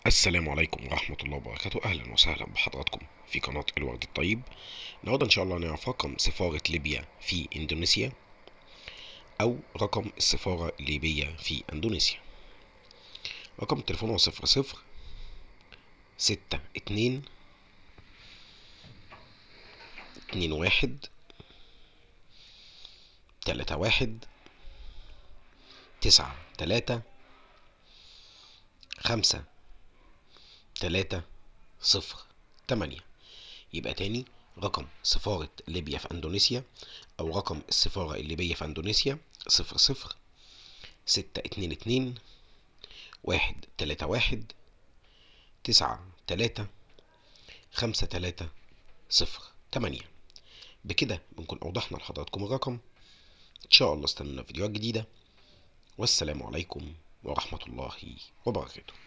السلام عليكم ورحمة الله وبركاته أهلا وسهلا بحضراتكم في قناة الورد الطيب النهاردة إن شاء الله نعرف رقم سفارة ليبيا في إندونيسيا أو رقم السفارة الليبية في إندونيسيا رقم التليفون هو صفر صفر ستة اتنين اتنين واحد تلاتة واحد تسعة تلاتة خمسة تلاتة صفر تمانية يبقى تاني رقم سفارة ليبيا في أندونيسيا أو رقم السفارة الليبية في أندونيسيا صفر صفر ستة اتنين اتنين واحد تلاتة واحد تسعة تلاتة خمسة تلاتة صفر تمانية بكده بنكون أوضحنا لحضراتكم الرقم إن شاء الله استنونا فيديوهات جديدة والسلام عليكم ورحمة الله وبركاته